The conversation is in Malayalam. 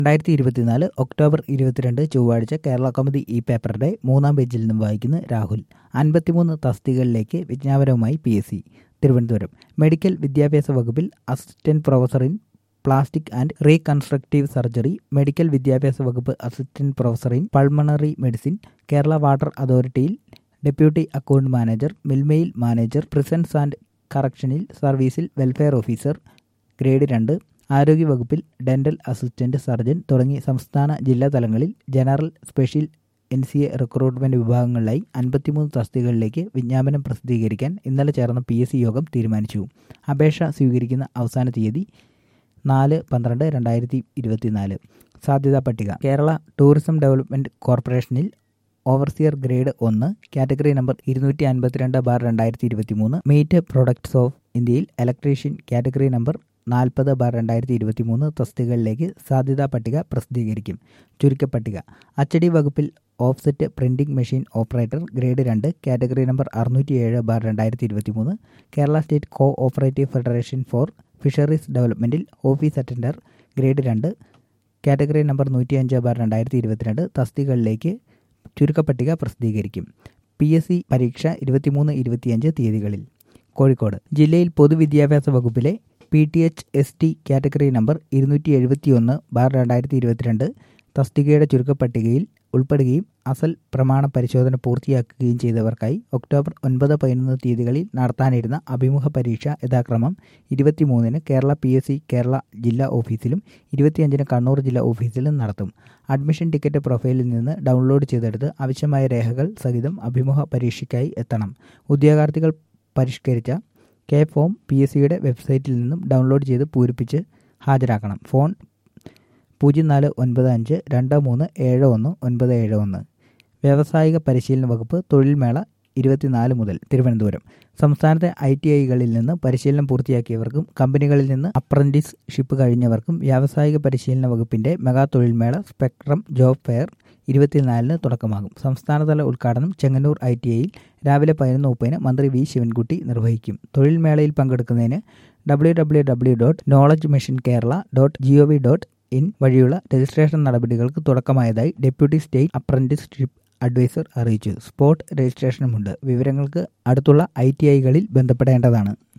രണ്ടായിരത്തി ഇരുപത്തിനാല് ഒക്ടോബർ ഇരുപത്തിരണ്ട് ചൊവ്വാഴ്ച കേരള കൗമുദി ഈ പേപ്പറുടെ മൂന്നാം പേജിൽ നിന്നും വായിക്കുന്ന രാഹുൽ അൻപത്തിമൂന്ന് തസ്തികകളിലേക്ക് വിജ്ഞാപനവുമായി P S C Thiruvananthapuram medical വിദ്യാഭ്യാസ വകുപ്പിൽ assistant professor in plastic and reconstructive surgery medical വിദ്യാഭ്യാസ വകുപ്പ് assistant professor in pulmonary medicine Kerala water അതോറിറ്റിയിൽ ഡെപ്യൂട്ടി അക്കൗണ്ട് മാനേജർ മിൽമയിൽ മാനേജർ പ്രിസൻസ് ആൻഡ് കറക്ഷനിൽ സർവീസിൽ വെൽഫെയർ ഓഫീസർ ഗ്രേഡ് രണ്ട് ആരോഗ്യവകുപ്പിൽ ഡെന്റൽ അസിസ്റ്റന്റ് സർജൻ തുടങ്ങി സംസ്ഥാന ജില്ലാ തലങ്ങളിൽ general special N C A recruitment വിഭാഗങ്ങളിലായി അൻപത്തിമൂന്ന് തസ്തികകളിലേക്ക് വിജ്ഞാപനം പ്രസിദ്ധീകരിക്കാൻ ഇന്നലെ ചേർന്ന പി എസ് സി യോഗം തീരുമാനിച്ചു അപേക്ഷ സ്വീകരിക്കുന്ന അവസാന തീയതി നാല് പന്ത്രണ്ട് രണ്ടായിരത്തി ഇരുപത്തിനാല് സാധ്യതാ പട്ടിക കേരള ടൂറിസം ഡെവലപ്മെന്റ് കോർപ്പറേഷനിൽ ഓവർസിയർ ഗ്രേഡ് ഒന്ന് കാറ്റഗറി നമ്പർ ഇരുന്നൂറ്റി അൻപത്തിരണ്ട് ബാർ രണ്ടായിരത്തി ഇരുപത്തി മൂന്ന് മീറ്റ് പ്രൊഡക്ട്സ് ഓഫ് ഇന്ത്യയിൽ ഇലക്ട്രീഷ്യൻ കാറ്റഗറി നമ്പർ നാൽപ്പത് ബാർ രണ്ടായിരത്തി ഇരുപത്തി മൂന്ന് തസ്തികകളിലേക്ക് സാധ്യതാ പട്ടിക പ്രസിദ്ധീകരിക്കും ചുരുക്കപ്പട്ടിക അച്ചടി വകുപ്പിൽ offset printing machine operator grade രണ്ട് കാറ്റഗറി നമ്പർ അറുന്നൂറ്റി ഏഴ് ബാർ രണ്ടായിരത്തി ഇരുപത്തി മൂന്ന് Kerala state cooperative federation for fisheries ഡെവലപ്മെൻറ്റിൽ ഓഫീസ് അറ്റൻഡർ ഗ്രേഡ് രണ്ട് കാറ്റഗറി നമ്പർ നൂറ്റി അഞ്ച് ബാർ രണ്ടായിരത്തി ഇരുപത്തിരണ്ട് തസ്തികകളിലേക്ക് ചുരുക്കപ്പട്ടിക പ്രസിദ്ധീകരിക്കും പി എസ് സി പരീക്ഷ ഇരുപത്തിമൂന്ന് ഇരുപത്തിയഞ്ച് തീയതികളിൽ കോഴിക്കോട് ജില്ലയിൽ പൊതുവിദ്യാഭ്യാസ വകുപ്പിലെ P T H S T category number ഇരുന്നൂറ്റി എഴുപത്തി ഒന്ന് ബാർ രണ്ടായിരത്തി ഇരുപത്തിരണ്ട് തസ്തികയുടെ ചുരുക്കപ്പട്ടികയിൽ ഉൾപ്പെടുകയും അസൽ പ്രമാണ പരിശോധന പൂർത്തിയാക്കുകയും ചെയ്തവർക്കായി ഒക്ടോബർ ഒൻപത് പതിനൊന്ന് തീയതികളിൽ നടത്താനിരുന്ന അഭിമുഖ പരീക്ഷ യഥാക്രമം ഇരുപത്തിമൂന്നിന് Kerala P S C Kerala ജില്ലാ ഓഫീസിലും ഇരുപത്തിയഞ്ചിന് കണ്ണൂർ ജില്ലാ ഓഫീസിലും നടത്തും അഡ്മിഷൻ ടിക്കറ്റ് പ്രൊഫൈലിൽ നിന്ന് ഡൗൺലോഡ് ചെയ്തെടുത്ത് ആവശ്യമായ രേഖകൾ സഹിതം അഭിമുഖ പരീക്ഷയ്ക്കായി എത്തണം ഉദ്യോഗാർത്ഥികൾ പരിഷ്കരിച്ച കെ ഫോം പി എസ് സിയുടെ വെബ്സൈറ്റിൽ നിന്നും ഡൗൺലോഡ് ചെയ്ത് പൂരിപ്പിച്ച് ഹാജരാക്കണം ഫോൺ പൂജ്യം നാല് ഒൻപത് അഞ്ച് രണ്ട് മൂന്ന് ഏഴ് ഒന്ന് ഒൻപത് ഏഴ് ഒന്ന് വ്യാവസായിക പരിശീലന വകുപ്പ് തൊഴിൽ മേള ഇരുപത്തിനാല് മുതൽ തിരുവനന്തപുരം സംസ്ഥാനത്തെ ഐ ടി ഐകളിൽ നിന്ന് പരിശീലനം പൂർത്തിയാക്കിയവർക്കും കമ്പനികളിൽ നിന്ന് അപ്രന്റീസ്ഷിപ്പ് കഴിഞ്ഞവർക്കും വ്യാവസായിക പരിശീലന വകുപ്പിന്റെ മെഗാ തൊഴിൽ മേള സ്പെക്ട്രം ജോബ് ഫെയർ ഇരുപത്തിനാലിന് തുടക്കമാകും സംസ്ഥാനതല ഉദ്ഘാടനം ചെങ്ങന്നൂർ ഐ ടി ഐയിൽ രാവിലെ പതിനൊന്ന് മുപ്പതിന് മന്ത്രി വി ശിവൻകുട്ടി നിർവഹിക്കും തൊഴിൽ മേളയിൽ പങ്കെടുക്കുന്നതിന് W W W dot knowledge mission Kerala dot G O V dot in വഴിയുള്ള രജിസ്ട്രേഷൻ നടപടികൾക്ക് തുടക്കമായതായി ഡെപ്യൂട്ടി സ്റ്റേറ്റ് അപ്രന്റീസ്ഷിപ്പ് അഡ്വൈസർ അറിയിച്ചു സ്പോട്ട് രജിസ്ട്രേഷനുമുണ്ട് വിവരങ്ങൾക്ക് അടുത്തുള്ള ഐ ടി ഐകളിൽ ബന്ധപ്പെടേണ്ടതാണ്